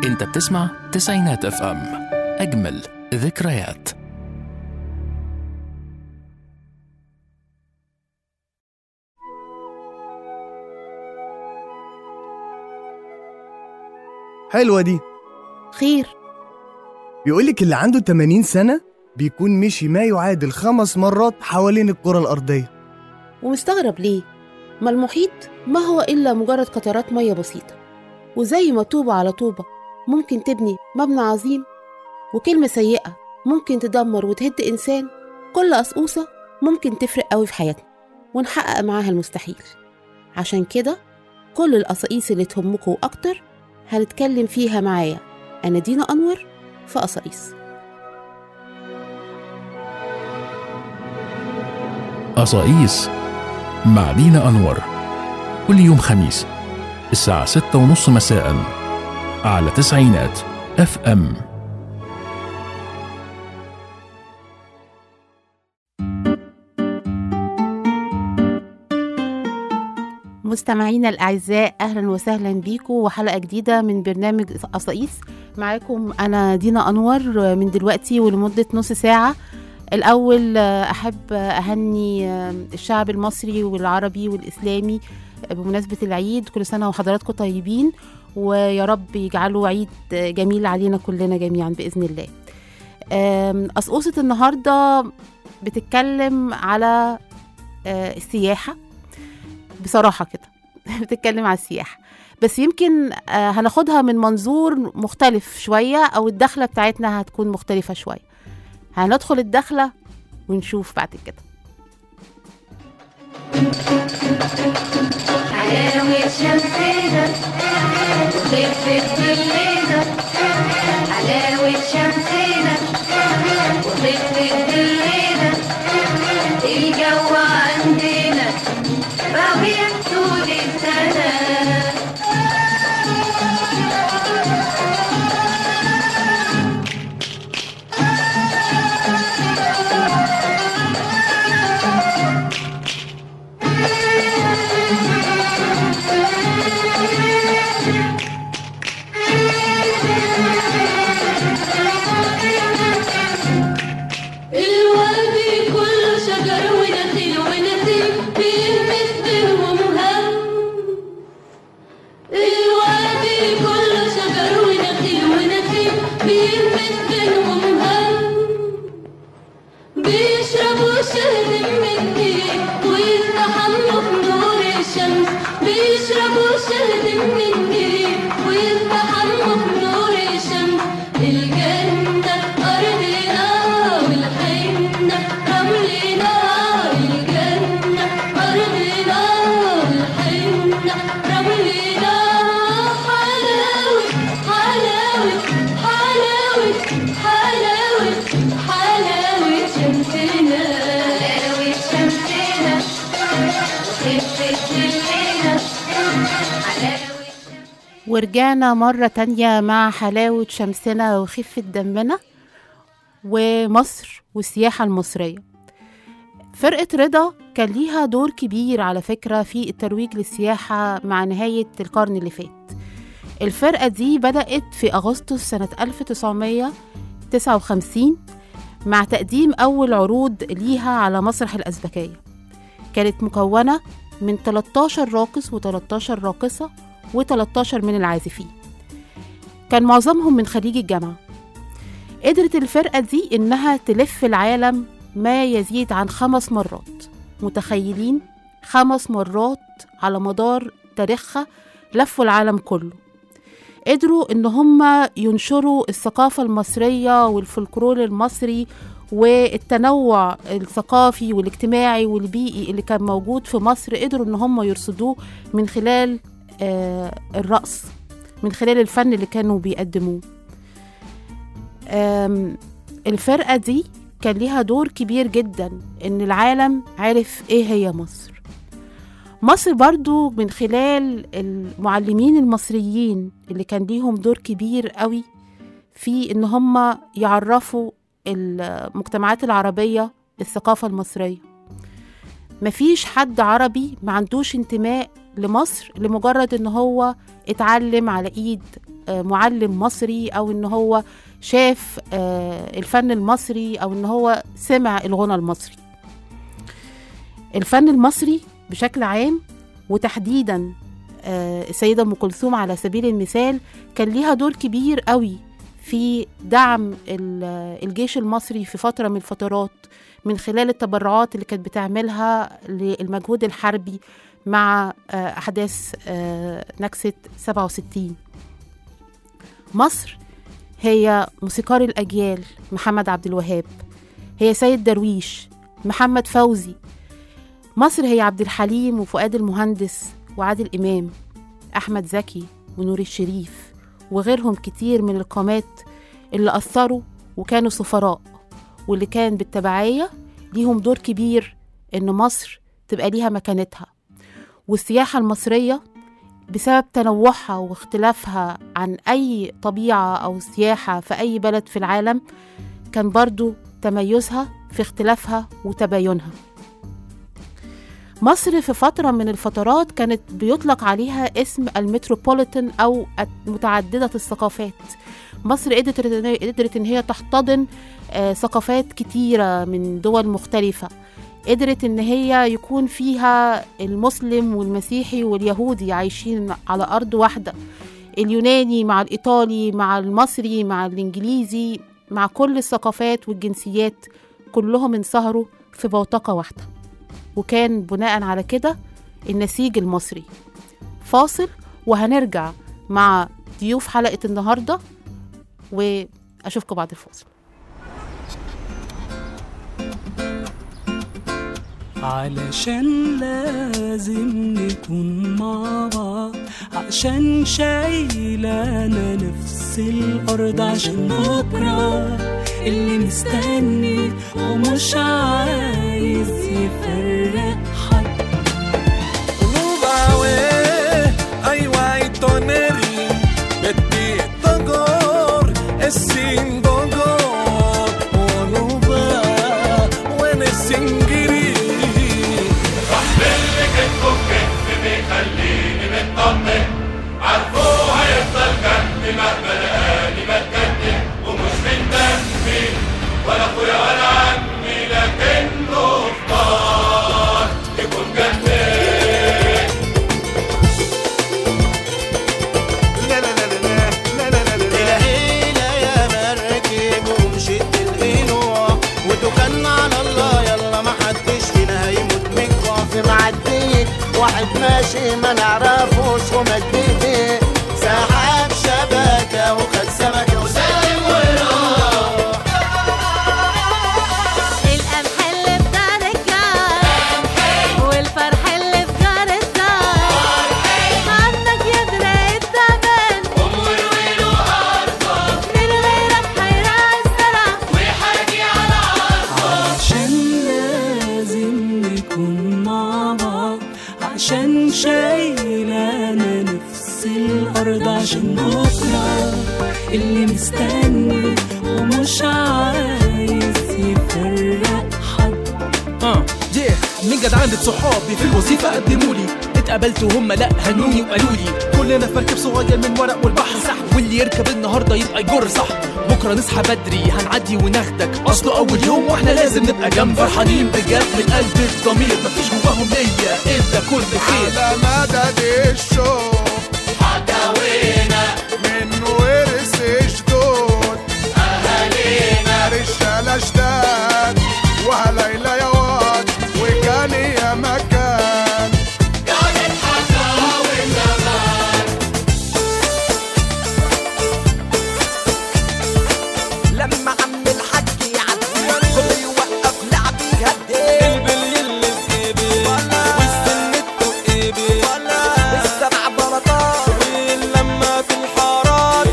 انت بتسمع تسعينات اف ام اجمل ذكريات حلوة دي خير بيقولك اللي عنده 80 سنة بيكون مشي ما يعادل خمس مرات حوالين الكرة الأرضية ومستغرب ليه ما المحيط ما هو إلا مجرد قطرات مية بسيطة وزي ما طوبة على طوبة ممكن تبني مبنى عظيم وكلمة سيئة ممكن تدمر وتهد إنسان كل قصقوصة ممكن تفرق قوي في حياتنا ونحقق معاها المستحيل عشان كده كل القصاقيس اللي تهمكوا أكتر هنتكلم فيها معايا أنا دينا أنور في قصاقيس قصاقيس مع دينا أنور كل يوم خميس الساعة ستة ونص مساء على تسعينات اف ام مستمعينا الأعزاء أهلا وسهلا بيكم وحلقة جديدة من برنامج قصاقيس معاكم أنا دينا أنور من دلوقتي ولمدة نص ساعة الأول أحب أهني الشعب المصري والعربي والإسلامي بمناسبة العيد كل سنة وحضراتكم طيبين ويا رب يجعله عيد جميل علينا كلنا جميعا بإذن الله أم، قصقوصة النهاردة بتتكلم على آه، السياحة بصراحة كده بتتكلم على السياحة بس يمكن آه، هناخدها من منظور مختلف شوية أو الدخلة بتاعتنا هتكون مختلفة شوية هندخل الدخلة ونشوف بعد كده حلاوة شمسنا وخفة الليلة حلاوة شمسنا وخفة الليلة الجو عندنا ربيع طول السنة الوادي كله شجر ونخيل ونسيم بيلمس بينهم هم الوادي كله شجر ونخيل ونسيم بيلمس بينهم هم بيشربوا شهد من النيل ويستحموا في نور الشمس بيشربوا شهد من النيل ويستحموا في نور الشمس الجنة أرضنا والحنة رملنا الجنة أرضنا والحنة رملنا حلاوة حلاوة حلاوة حلاوة حلاوة شمسنا حلاوة شمسنا وخفة الليلة حلاوة ورجعنا مرة تانية مع حلاوة شمسنا وخفة دمنا ومصر والسياحة المصرية فرقة رضا كان ليها دور كبير على فكرة في الترويج للسياحة مع نهاية القرن اللي فات الفرقة دي بدأت في أغسطس سنة 1959 مع تقديم أول عروض ليها على مسرح الأزبكية كانت مكونة من 13 راقص و13 راقصة و13 من العازفين كان معظمهم من خريج الجامعة قدرت الفرقة دي إنها تلف العالم ما يزيد عن خمس مرات متخيلين خمس مرات على مدار تاريخها لفوا العالم كله قدروا إن هم ينشروا الثقافة المصرية والفولكلور المصري والتنوع الثقافي والاجتماعي والبيئي اللي كان موجود في مصر قدروا إن هم يرصدوه من خلال آه، الرقص من خلال الفن اللي كانوا بيقدموه آم، الفرقة دي كان ليها دور كبير جدا إن العالم عرف إيه هي مصر مصر برضو من خلال المعلمين المصريين اللي كان ليهم دور كبير قوي في إن هم يعرفوا المجتمعات العربية الثقافة المصرية مفيش حد عربي ما عندوش انتماء لمصر لمجرد ان هو اتعلم على ايد آه، معلم مصري او ان هو شاف آه، الفن المصري او ان هو سمع الغنى المصري الفن المصري بشكل عام وتحديدا آه، السيدة أم كلثوم على سبيل المثال كان ليها دور كبير قوي في دعم ال- الجيش المصري في فترة من الفترات من خلال التبرعات اللي كانت بتعملها للمجهود الحربي مع آه، أحداث آه، نكسة 67 مصر هي موسيقار الأجيال محمد عبد الوهاب هي سيد درويش محمد فوزي مصر هي عبد الحليم وفؤاد المهندس وعادل إمام أحمد زكي ونور الشريف وغيرهم كتير من القامات اللي أثروا وكانوا سفراء واللي كان بالتبعية ليهم دور كبير إن مصر تبقى ليها مكانتها والسياحة المصرية بسبب تنوعها واختلافها عن أي طبيعة أو سياحة في أي بلد في العالم كان برضو تميزها في اختلافها وتباينها مصر في فترة من الفترات كانت بيطلق عليها اسم المتروبوليتان أو متعددة الثقافات مصر قدرت قدرت إن هي تحتضن آه، ثقافات كتيرة من دول مختلفة قدرت إن هي يكون فيها المسلم والمسيحي واليهودي عايشين على أرض واحدة اليوناني مع الإيطالي مع المصري مع الإنجليزي مع كل الثقافات والجنسيات كلهم انصهروا في بوتقة واحدة وكان بناء على كده النسيج المصري فاصل وهنرجع مع ضيوف حلقة النهاردة وأشوفكم بعد الفاصل علشان لازم نكون مع بعض عشان شايلانا نفس الأرض عشان بكرة اللي مستني ومش عايز يفرق حد Rubawe, ai guai toneri, beti togor, esin dogor, onuba, wene singiri. لا لا لا لا لا لا لا لا العيلة يا مركب ومشيت القنوع وتوكلنا على الله يلا ما حدش فينا هيموت من الجوع في معدية واحد ماشي ما نعرفوش ومد بيه سحب شبكة وخد سمكة وسلم وراح القمح اللي في دار الجار والفرح اللي في جار الدار عندك يدري التمن من غيرك هيراعي الزرع عشان لازم نكون مع بعض عشان شايلانا نفس الأرض عشان بكرة اللي مستني ومش عايز يفرق حد اه yeah. من جدعان صحابي في الوظيفة قدموا لي اتقابلت وهم لا هنوني وقالوا لي كلنا في مركب صغير من ورق والبحر صح واللي يركب النهارده يبقى يجر صح بكره نصحى بدري هنعدي وناخدك اصله اول يوم واحنا لازم نبقى جنب فرحانين بجد من قلب الضمير مفيش جواهم نية الا كل خير على مدد الشوق حكاوينا من ورث جدود أهالينا رجالة جداد وهليلة يا واد وكان يا مكان كانت حكاوي زمان لما عم الحاج يعدي كله يوقف لعب يهدي البلي اللي في ايدي والسنة في ايدي السبع بلاطات واللمة في الحارات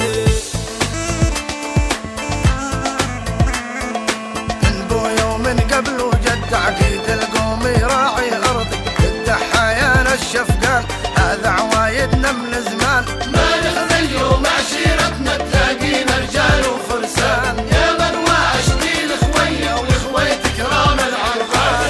من بويا ومن قبله جد عقيد القوم يراعي ارضي التحايا الشفقان هذا عوايدنا من زمان ما نخذل يوم عشيرتنا تلاقينا رجال وفرسان يا من وعشتي الخوية والخوية كرام العرفان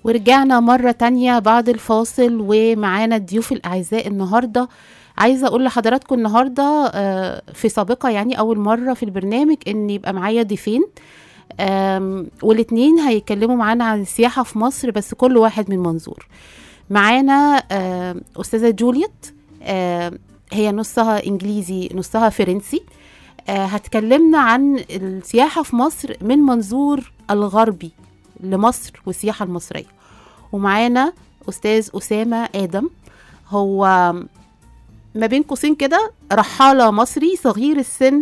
ورجعنا مرة تانية بعد الفاصل ومعانا الضيوف الأعزاء النهاردة عايزة أقول لحضراتكم النهاردة آه، في سابقة يعني أول مرة في البرنامج إن يبقى معايا ضيفين آم، والاتنين هيتكلموا معانا عن السياحة في مصر بس كل واحد من منظور معانا آم، أستاذة جوليت آم، هي نصها إنجليزي نصها فرنسي آه، هتكلمنا عن السياحة في مصر من منظور الغربي لمصر والسياحة المصرية ومعانا أستاذ أسامة آدم هو ما بين قوسين كده رحالة مصري صغير السن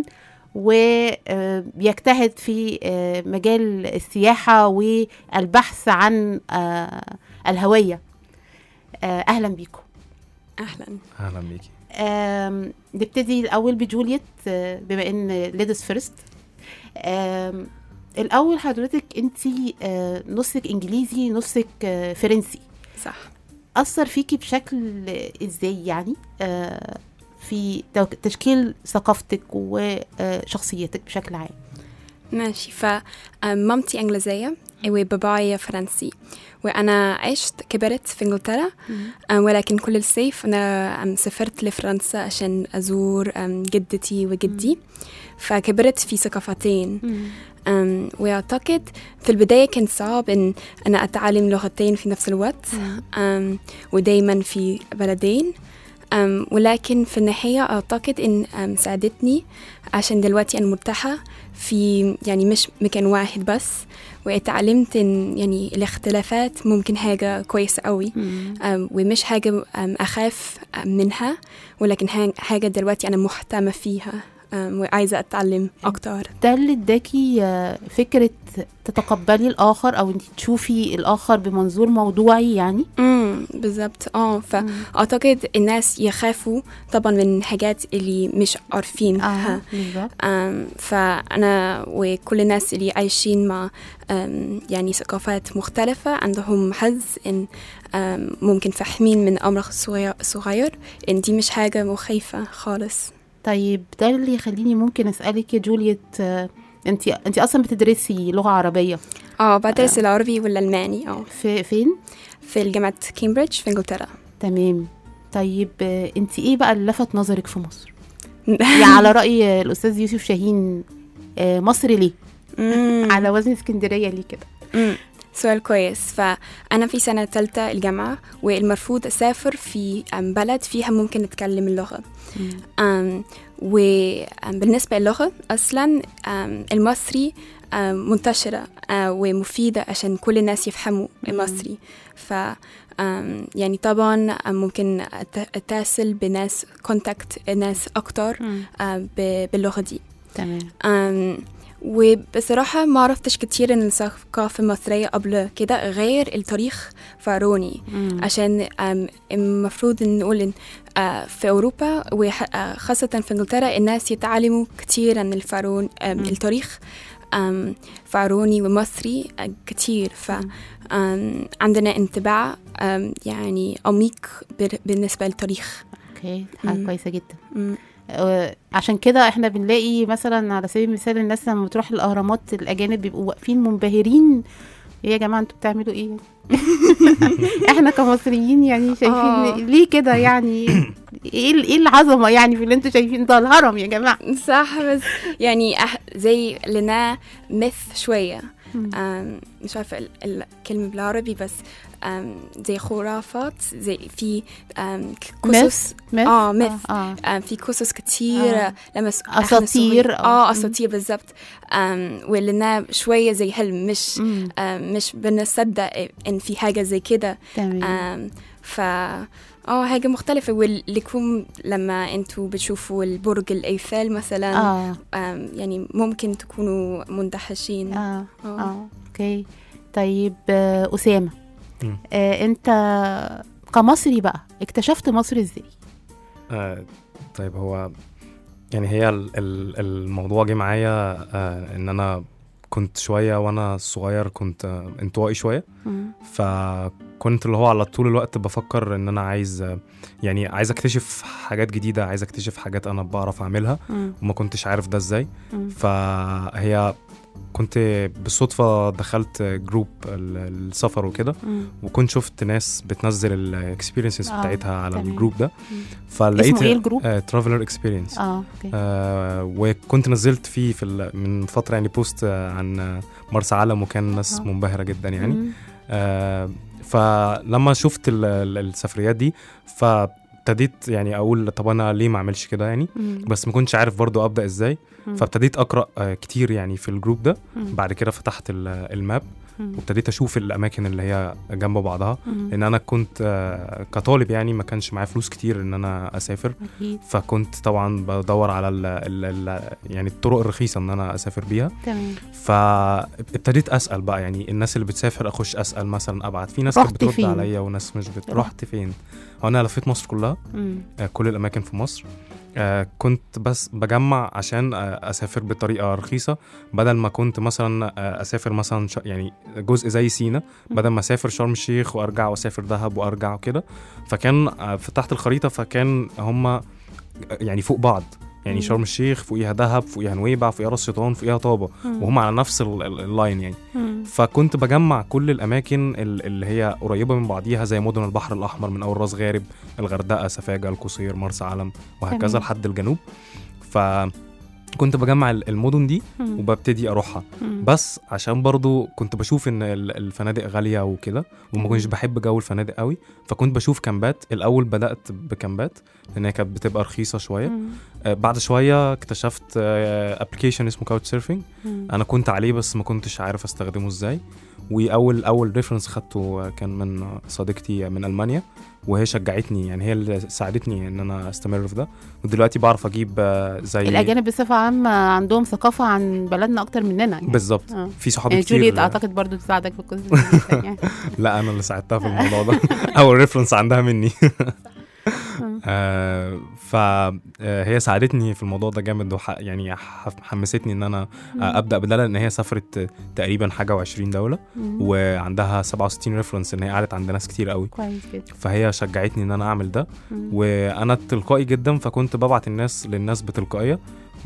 وبيجتهد في آه، مجال السياحة والبحث عن آه، الهوية آه، أهلا بيكم اهلا اهلا بيكي آم، نبتدي الأول بجوليت آه، بما إن ليديز فيرست الأول حضرتك أنت نصك إنجليزي نصك آه، فرنسي صح أثر فيكي بشكل إزاي يعني آه، في تو- تشكيل ثقافتك وشخصيتك بشكل عام ماشي فمامتي انجليزيه وبابايا فرنسي وانا عشت كبرت في انجلترا أم، ولكن كل الصيف انا أم، سافرت لفرنسا عشان ازور أم، جدتي وجدي فكبرت في ثقافتين أم، واعتقد في البدايه كان صعب ان انا اتعلم لغتين في نفس الوقت أم، ودايما في بلدين أم، ولكن في النهاية أعتقد إن أم، ساعدتني عشان دلوقتي أنا مرتاحة في يعني مش مكان واحد بس واتعلمت إن يعني الاختلافات ممكن حاجة كويسة قوي أم، ومش حاجة أم، أخاف أم، منها ولكن ها- حاجة دلوقتي أنا مهتمة فيها أم، وعايزة أتعلم أكتر ده اللي اداكي آه، فكرة تتقبلي الآخر أو أنت تشوفي الآخر بمنظور موضوعي يعني امم بالظبط اه فاعتقد الناس يخافوا طبعا من الحاجات اللي مش عارفينها بالظبط أم، فأنا وكل الناس اللي عايشين مع أم، يعني ثقافات مختلفة عندهم حظ إن أم، ممكن فاهمين من أمر صغير, صغير إن دي مش حاجة مخيفة خالص طيب ده اللي يخليني ممكن أسألك يا جوليت آه، أنت أنت أصلا بتدرسي لغة عربية اه بدرس العربي والألماني اه في فين؟ في جامعة كامبريدج في إنجلترا تمام طيب آه، أنت إيه بقى اللي لفت نظرك في مصر؟ يعني على رأي آه، الأستاذ يوسف شاهين آه، مصر ليه؟ مم. على وزن اسكندرية ليه كده؟ مم. سؤال كويس فأنا في سنة تالتة الجامعة والمفروض أسافر في أم، بلد فيها ممكن نتكلم اللغة أم، وبالنسبة للغة أصلا أم، المصري أم، منتشرة أه، ومفيدة عشان كل الناس يفهموا المصري ف أم، يعني طبعا أم، ممكن أت- أتصل بناس كونتاكت ناس أكتر أم، ب- باللغة دي تمام أم، وبصراحة ما عرفتش كتير عن الثقافة المصرية قبل كده غير التاريخ فرعوني عشان أم، المفروض إن نقول إن آه، في أوروبا وخاصة في إنجلترا الناس يتعلموا كتير عن الفرعون أم، التاريخ أم، فرعوني ومصري آه، كتير ف أم، عندنا انطباع أم، يعني عميق بر- بالنسبة للتاريخ اوكي حاجة مم. كويسة جدا مم. آه، عشان كده احنا بنلاقي مثلا على سبيل المثال الناس لما بتروح الاهرامات الاجانب بيبقوا واقفين منبهرين ايه يا جماعه انتوا بتعملوا ايه احنا كمصريين يعني آه. شايفين ليه كده يعني ايه ال- ايه العظمه يعني في اللي انتوا شايفين ده الهرم يا جماعه صح بس يعني أح زي لنا مث شوية أم، مش عارفة ال- الكلمة بالعربي بس أم، زي خرافات زي في أم، ك- قصص myth؟ اه مث آه. أم، في قصص كتير آه. لما س- إحنا أساطير صغير- أو- اه مم. اساطير بالظبط أم، ولنا شوية زي حلم مش مم. أم، مش بنصدق ان في حاجة زي كده تمام أم، ف اه حاجة مختلفة ولكم لما انتوا بتشوفوا البرج الأيفل مثلا اه أم، يعني ممكن تكونوا مندهشين اه اه اوكي طيب آه، اسامه مم. آه انت كمصري بقى اكتشفت مصر ازاي آه طيب هو يعني هي ال- ال- الموضوع جه معايا آه ان انا كنت شويه وانا صغير كنت آه انطوائي شويه مم. فكنت اللي هو على طول الوقت بفكر ان انا عايز آه، يعني عايز اكتشف حاجات جديده عايز اكتشف حاجات انا بعرف اعملها مم. وما كنتش عارف ده ازاي مم. فهي كنت بالصدفه دخلت جروب ال- السفر وكده مم. وكنت شفت ناس بتنزل الاكسبيرينسز آه، بتاعتها على تمام. الجروب ده مم. فلقيت اسمه إيه الجروب؟ ترافلر اكسبيرينس اه اوكي آه وكنت نزلت فيه في ال- من فتره يعني بوست آه، عن آه، مرسى علم وكان الناس آه. منبهره جدا يعني مم. آه فلما شفت ال- ال- السفريات دي فابتديت يعني اقول طب انا ليه ما اعملش كده يعني مم. بس ما كنتش عارف برضو ابدا ازاي مم. فابتديت اقرا آه، كتير يعني في الجروب ده مم. بعد كده فتحت ال- الماب مم. وابتديت اشوف الاماكن اللي هي جنب بعضها مم. لان انا كنت آه، كطالب يعني ما كانش معايا فلوس كتير ان انا اسافر اكيد فكنت طبعا بدور على ال ال ال يعني الطرق الرخيصه ان انا اسافر بيها تمام فابتديت اسال بقى يعني الناس اللي بتسافر اخش اسال مثلا ابعت في ناس رحت كانت بترد فين؟ عليا وناس مش بت... رحت. رحت فين هو انا لفيت مصر كلها مم. آه، كل الاماكن في مصر آه، كنت بس بجمع عشان آه، اسافر بطريقه رخيصه بدل ما كنت مثلا آه، اسافر مثلا ش... يعني جزء زي سينا بدل ما اسافر شرم الشيخ وارجع واسافر دهب وارجع وكده فكان آه، فتحت الخريطه فكان هم يعني فوق بعض يعني مم. شرم الشيخ فوقيها دهب فوقيها نويبع فوقيها راس شيطان فوقيها طابه مم. وهم على نفس ال- ال- اللاين يعني مم. فكنت بجمع كل الاماكن ال- اللي هي قريبه من بعضيها زي مدن البحر الاحمر من اول راس غارب الغردقه سفاجه القصير مرسى علم وهكذا تمام. لحد الجنوب فكنت بجمع ال- المدن دي مم. وببتدي اروحها مم. بس عشان برضو كنت بشوف ان ال- الفنادق غاليه وكده وما كنتش بحب جو الفنادق قوي فكنت بشوف كامبات الاول بدات بكامبات لان هي كانت بتبقى رخيصه شويه مم. آه، بعد شويه اكتشفت ابلكيشن اسمه كاوتش سيرفنج مم. انا كنت عليه بس ما كنتش عارف استخدمه ازاي واول اول ريفرنس خدته كان من صديقتي من المانيا وهي شجعتني يعني هي اللي ساعدتني ان انا استمر في ده ودلوقتي بعرف اجيب آه، زي الاجانب بصفه عامه عندهم ثقافه عن بلدنا اكتر مننا يعني بالظبط آه. في صحابي يعني كتير جوليت اعتقد برضو تساعدك في القصه دي يعني لا انا اللي ساعدتها في الموضوع ده اول ريفرنس عندها مني آه فهي ساعدتني في الموضوع ده جامد وح يعني ح- حمستني ان انا آه ابدا بده لان هي سافرت تقريبا حاجه و20 دوله مم. وعندها 67 ريفرنس ان هي قعدت عند ناس كتير قوي كويس جدا فهي شجعتني ان انا اعمل ده مم. وانا تلقائي جدا فكنت ببعت الناس للناس بتلقائيه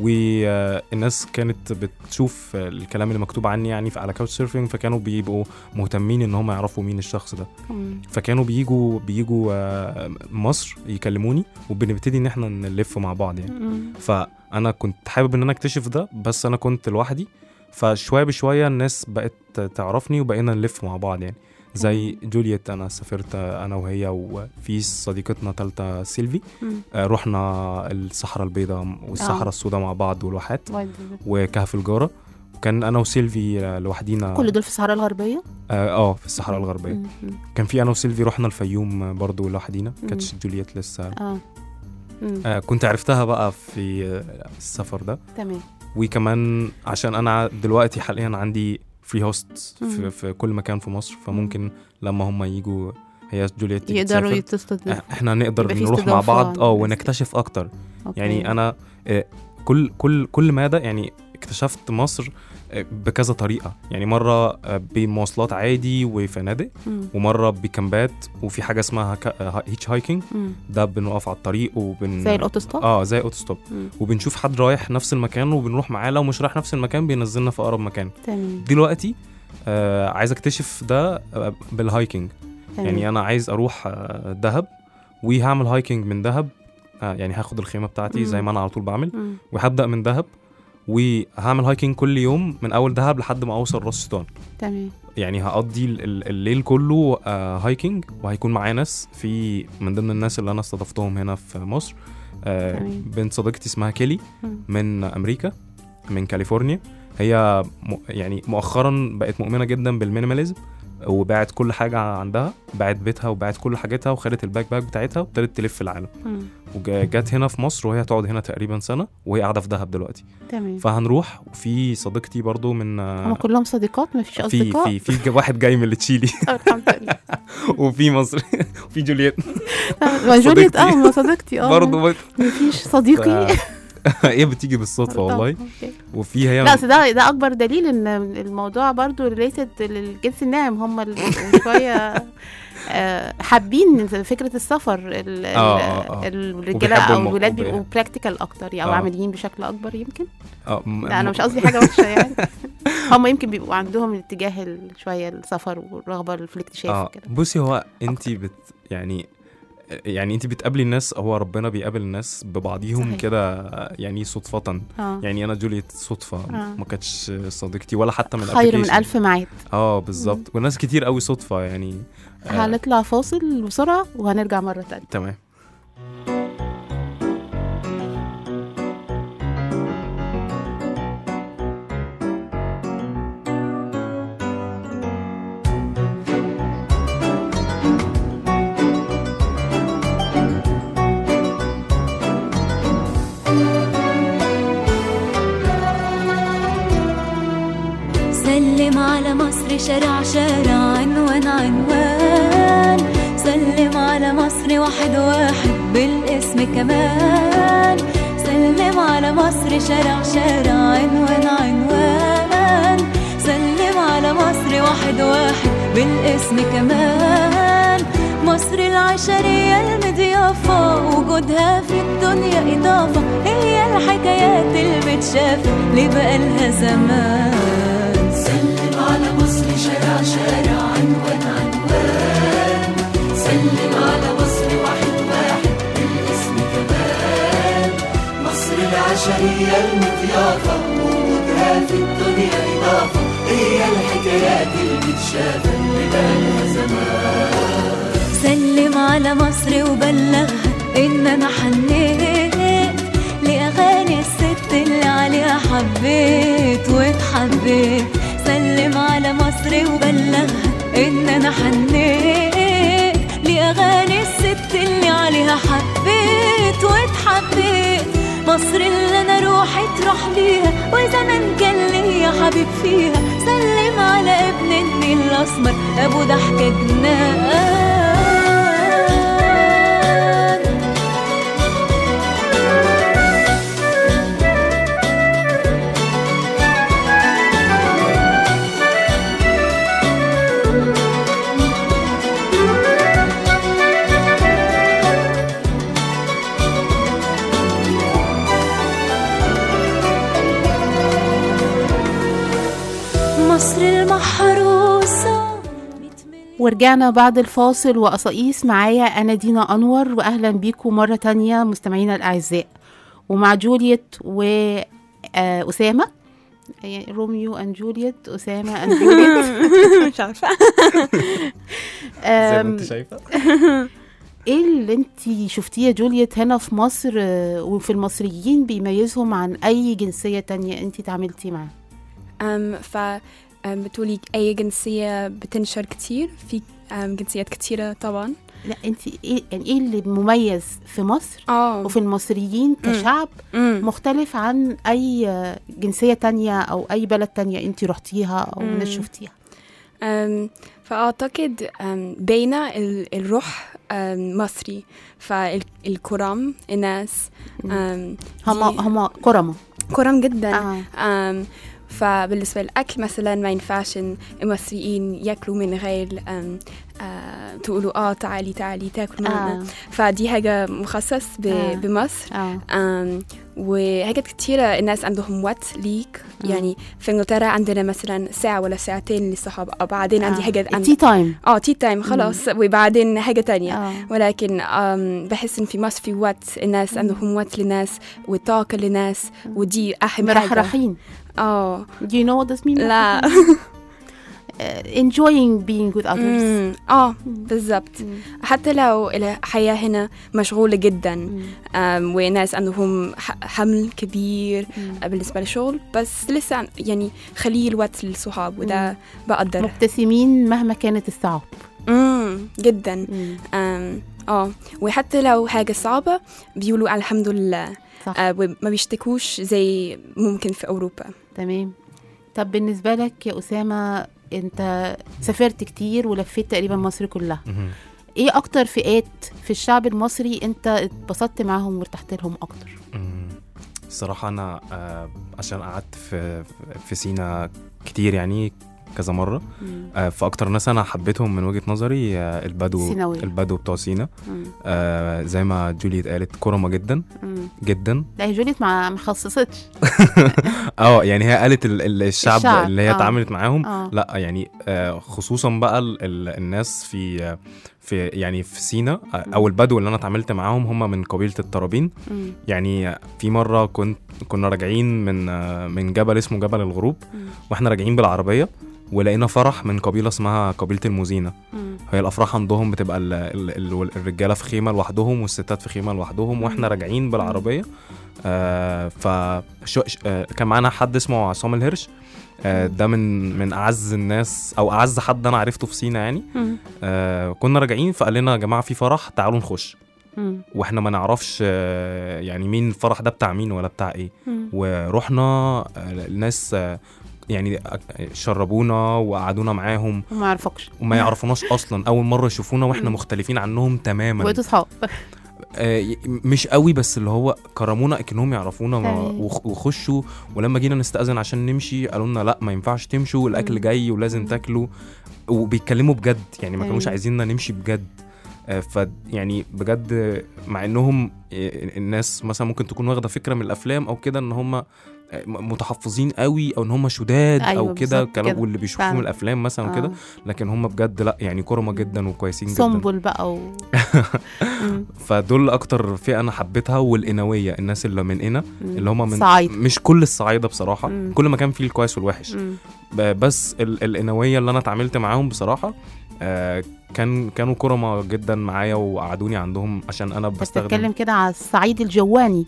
والناس كانت بتشوف الكلام اللي مكتوب عني يعني في- على كاوتش سيرفنج فكانوا بيبقوا مهتمين ان هم يعرفوا مين الشخص ده مم. فكانوا بيجوا بيجوا آه، مصر يكلموني وبنبتدي ان احنا نلف مع بعض يعني مم. فانا كنت حابب ان انا اكتشف ده بس انا كنت لوحدي فشويه بشويه الناس بقت تعرفني وبقينا نلف مع بعض يعني زي جولييت انا سافرت انا وهي وفي صديقتنا تالتة سيلفي مم. آه، رحنا الصحراء البيضاء والصحراء آه. السوداء مع بعض والواحات وايد. وكهف الجارة وكان انا وسيلفي آه، لوحدينا كل دول في الصحراء الغربيه اه آه، في الصحراء الغربيه مم. مم. كان في انا وسيلفي رحنا الفيوم آه، برضو لوحدينا مم. كانتش جولييت لسه اه مم. آه كنت عرفتها بقى في آه، السفر ده تمام وكمان عشان انا دلوقتي حاليا عندي فري هوست مم. في, في كل مكان في مصر فممكن لما هم يجوا هي جولييت تيجي يقدروا تسافر، يتصلوا إح- احنا نقدر يبقى في نروح مع استضافة بعض اه للناس. ونكتشف اكتر أوكي. يعني انا آه، كل كل كل مدى يعني اكتشفت مصر آه، بكذا طريقه يعني مره آه، بمواصلات عادي وفنادق مم. ومره بكامبات وفي حاجه اسمها هيتش هايكنج مم. ده بنقف على الطريق وبن زي الأوتوستوب؟ اه زي اوتوستوب مم. وبنشوف حد رايح نفس المكان وبنروح معاه لو مش رايح نفس المكان بينزلنا في اقرب مكان تمام دلوقتي آه عايز اكتشف ده آه، بالهايكنج تمام. يعني انا عايز اروح آه، دهب وهعمل هايكنج من دهب آه يعني هاخد الخيمه بتاعتي مم. زي ما انا على طول بعمل مم. وهبدا من دهب وهعمل هايكنج كل يوم من اول دهب لحد ما اوصل راس شيطان تمام يعني هقضي ال- ال- الليل كله آه هايكنج وهيكون معايا ناس في من ضمن الناس اللي انا استضفتهم هنا في مصر آه تمام. بنت صديقتي اسمها كيلي مم. من امريكا من كاليفورنيا هي م... يعني مؤخرا بقت مؤمنه جدا بالمينيماليزم وباعت كل حاجه عندها باعت بيتها وباعت كل حاجتها وخدت الباك باك بتاعتها وابتدت تلف العالم مم. وجت هنا في مصر وهي هتقعد هنا تقريبا سنه وهي قاعده في دهب دلوقتي تمام فهنروح وفي صديقتي برضو من هم كلهم صديقات مفيش في اصدقاء في في ج- واحد جاي من اللي تشيلي الحمد لله وفي مصري وفي جولييت ما جوليت اه ما صديقتي اه برضه مفيش صديقي هي بتيجي بالصدفه والله أوكي. وفي هي لا أصل ده ده اكبر دليل ان الموضوع برضو ريليتد للجنس الناعم هم ال- شويه آه، حابين فكره السفر ال- ال- آه، آه، آه. الرجاله وبيحبوا او الم- الولاد وبي- بيبقوا براكتيكال اكتر يعني او آه. عمليين بشكل اكبر يمكن اه م- لا انا م- مش قصدي حاجه وحشه يعني هم يمكن بيبقوا عندهم الاتجاه ال- شويه السفر والرغبه في الاكتشاف اه وكده بصي هو انت بت يعني يعني انت بتقابلي الناس هو ربنا بيقابل الناس ببعضيهم صحيح. كده يعني صدفة اه يعني انا جوليت صدفة آه. ما كانتش صديقتي ولا حتى من خير من application. الف معاد اه بالظبط والناس كتير قوي صدفة يعني آه، هنطلع فاصل بسرعه وهنرجع مره تانية تمام سلم على مصر شارع شارع عنوان عنوان سلم على مصر واحد واحد بالاسم كمان سلم على مصر شارع شارع عنوان عنوان سلم على مصر واحد واحد بالاسم كمان مصر العشرية المضيافة وجودها في الدنيا إضافة هي الحكايات اللي بتشاف اللي بقالها زمان سلم على مصر شارع شارع عنوان عنوان سلم على مصر واحد واحد بالاسم كمان مصر العشرية المضيافة وجودها في الدنيا إضافة هي الحكايات اللي بتشاف اللي بقالها زمان سلم على مصر وبلغها إن أنا حنيت لأغاني الست اللي عليها حبيت واتحبيت سلم على مصر وبلغها إن أنا حنيت لأغاني الست اللي عليها حبيت واتحبيت مصر اللي أنا روحي تروح ليها وزمان كان ليا حبيب فيها سلم على ابن النيل الأسمر أبو ضحكة جنان مصر المحروسة ورجعنا بعد الفاصل وقصايص معايا أنا دينا أنور وأهلا بيكم مرة تانية مستمعينا الأعزاء ومع جوليت وأسامة يعني روميو أند جوليت أسامة أند جوليت مش عارفة زي ما أم، انت شايفة ايه اللي انت شفتيه يا جوليت هنا في مصر آه، وفي المصريين بيميزهم عن اي جنسية تانية انت تعاملتي معاها أم ف أم بتقولي أي جنسية بتنشر كتير في أم جنسيات كتيرة طبعا لا انت ايه يعني ايه اللي مميز في مصر اه وفي المصريين كشعب مم. مختلف عن اي آه، جنسية تانية او اي بلد تانية انت رحتيها او مم. ناس شفتيها أم فأعتقد أم بين ال- الروح أم مصري فالكرم الناس أم هما دي- هما كرمة كرم جدا آه. أم فبالنسبة للأكل مثلا ما ينفعش إن المصريين ياكلوا من غير أم آه تقولوا اه تعالي تعالي تاكل معنا آه. فدي حاجة مخصص ب- آه. بمصر اه أم وحاجات كتيرة الناس عندهم وقت ليك آه. يعني في انجلترا عندنا مثلا ساعة ولا ساعتين للصحاب أو بعدين عندي حاجة تي تايم اه تي تايم خلاص وبعدين حاجة تانية اه ولكن أم بحس ان في مصر في وقت الناس عندهم وقت للناس وطاقة للناس ودي أهم حاجة مرحرحين اه do you know what this means لا Uh, enjoying being with others مم. اه بالضبط حتى لو الحياة هنا مشغولة جدا مم. أم، وناس عندهم ح- حمل كبير بالنسبة للشغل بس لسه عن- يعني خليه الوقت للصحاب وده بقدر مبتسمين مهما كانت الصعاب امم جدا أم، اه وحتى لو حاجة صعبة بيقولوا الحمد لله صح آه وما بيشتكوش زي ممكن في أوروبا تمام طب بالنسبة لك يا أسامة أنت سافرت كتير ولفيت تقريبا مصر كلها مهم. إيه أكتر فئات في الشعب المصري أنت اتبسطت معاهم وارتحت لهم أكتر مم. الصراحة أنا آه، عشان قعدت في في سينا كتير يعني كذا مره مم. آه، فاكتر ناس انا حبيتهم من وجهه نظري آه، البدو سيناوية. البدو بتوع سينا مم. آه، زي ما جوليت قالت كرمه جدا مم. جدا لا هي جوليت ما ما خصصتش اه يعني هي قالت ال- ال- الشعب, الشعب، اللي هي آه. اتعاملت معاهم آه. لا يعني آه، خصوصا بقى ال ال الناس في آه، في يعني في سينا آه، او البدو اللي انا اتعاملت معاهم هم من قبيله الترابين مم. يعني في مره كنت كنا راجعين من آه، من جبل اسمه جبل الغروب مم. واحنا راجعين بالعربيه ولقينا فرح من قبيله اسمها قبيله المزينه مم. هي الافراح عندهم بتبقى ال ال ال الرجاله في خيمه لوحدهم والستات في خيمه لوحدهم واحنا راجعين بالعربيه آه ف شو ش- آه كان معانا حد اسمه عصام الهرش آه ده من من اعز الناس او اعز حد انا عرفته في سينا يعني مم. آه كنا راجعين فقال لنا يا جماعه في فرح تعالوا نخش مم. واحنا ما نعرفش آه يعني مين الفرح ده بتاع مين ولا بتاع ايه مم. ورحنا آه الناس آه يعني شربونا وقعدونا معاهم وما يعرفكش وما يعرفوناش اصلا اول مره يشوفونا واحنا مم. مختلفين عنهم تماما بقيتوا صحاب آه ي- مش قوي بس اللي هو كرمونا اكنهم يعرفونا ما- تمام. وخ- وخشوا ولما جينا نستأذن عشان نمشي قالوا لنا لا ما ينفعش تمشوا مم. الاكل جاي ولازم تاكلوا وبيتكلموا بجد يعني ما كانوش أيوة. عايزيننا نمشي بجد آه، ف يعني بجد مع انهم آه، الناس مثلا ممكن تكون واخده فكره من الافلام او كده ان هم آه، م- متحفظين قوي او ان هم شداد أيوة او كده بالظبط كلام كده. واللي بيشوفوه فعلا. من الافلام مثلا آه. وكده لكن هم بجد لا يعني كرمه جدا وكويسين جدا سنبل بقى و... مم. فدول اكتر فئه انا حبيتها والقنويه الناس اللي من هنا مم. اللي هم من صعايدة. مش كل الصعايده بصراحه مم. كل مكان فيه الكويس والوحش مم. ب- بس ال- القنويه اللي انا اتعاملت معاهم بصراحه آه كان كانوا كرمه جدا معايا وقعدوني عندهم عشان انا انت بستخدم بتتكلم كده على الصعيد الجواني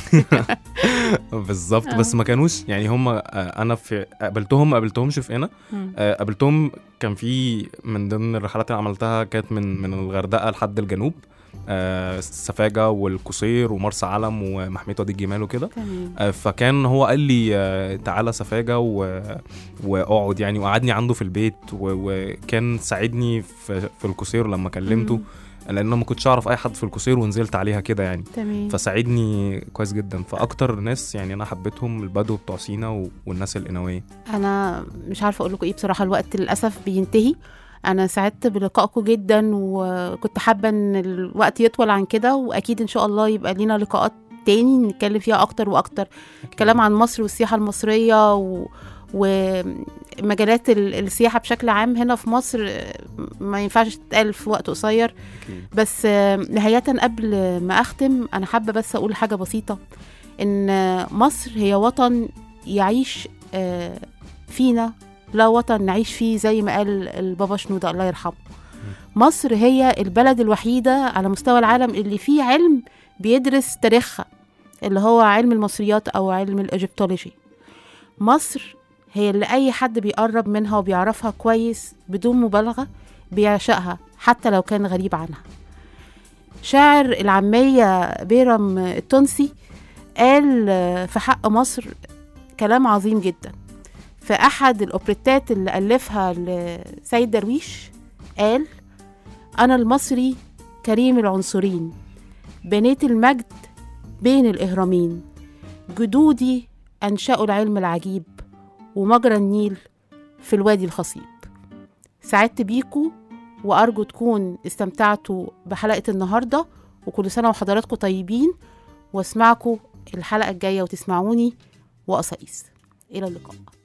بالظبط آه. بس ما كانوش يعني هم آه، انا في قابلتهم ما قابلتهمش في هنا مم. آه، قابلتهم كان في من ضمن الرحلات اللي عملتها كانت من من الغردقه لحد الجنوب آه، سفاجة والقصير ومرسى علم ومحمية وادي الجمال وكده تمام آه، فكان هو قال لي آه، تعالى سفاجة و... واقعد يعني وقعدني عنده في البيت و... وكان ساعدني في, في القصير لما كلمته مم. لان أنا ما كنتش اعرف اي حد في القصير ونزلت عليها كده يعني تمام فساعدني كويس جدا فاكتر ناس يعني انا حبيتهم البدو بتوع سينا و... والناس القنويه انا مش عارفه اقول لكم ايه بصراحه الوقت للاسف بينتهي انا سعدت بلقائكم جدا وكنت حابه ان الوقت يطول عن كده واكيد ان شاء الله يبقى لينا لقاءات تاني نتكلم فيها اكتر واكتر كلام عن مصر والسياحه المصريه و... ومجالات ال- السياحه بشكل عام هنا في مصر آه، ما ينفعش تتقال في وقت قصير بس آه، نهايه قبل ما اختم انا حابه بس اقول حاجه بسيطه ان آه، مصر هي وطن يعيش آه، فينا لا وطن نعيش فيه زي ما قال البابا شنودة الله يرحمه مصر هي البلد الوحيدة على مستوى العالم اللي فيه علم بيدرس تاريخها اللي هو علم المصريات أو علم الإيجيبتولوجي مصر هي اللي أي حد بيقرب منها وبيعرفها كويس بدون مبالغة بيعشقها حتى لو كان غريب عنها شاعر العامية بيرم التونسي قال آه، في حق مصر كلام عظيم جدا في أحد الأوبريتات اللي ألفها لسيد درويش قال أنا المصري كريم العنصرين بنيت المجد بين الإهرامين جدودي أنشأوا العلم العجيب ومجرى النيل في الوادي الخصيب سعدت بيكو وأرجو تكون استمتعتوا بحلقة النهاردة وكل سنة وحضراتكم طيبين واسمعكم الحلقة الجاية وتسمعوني وقصايص إلى اللقاء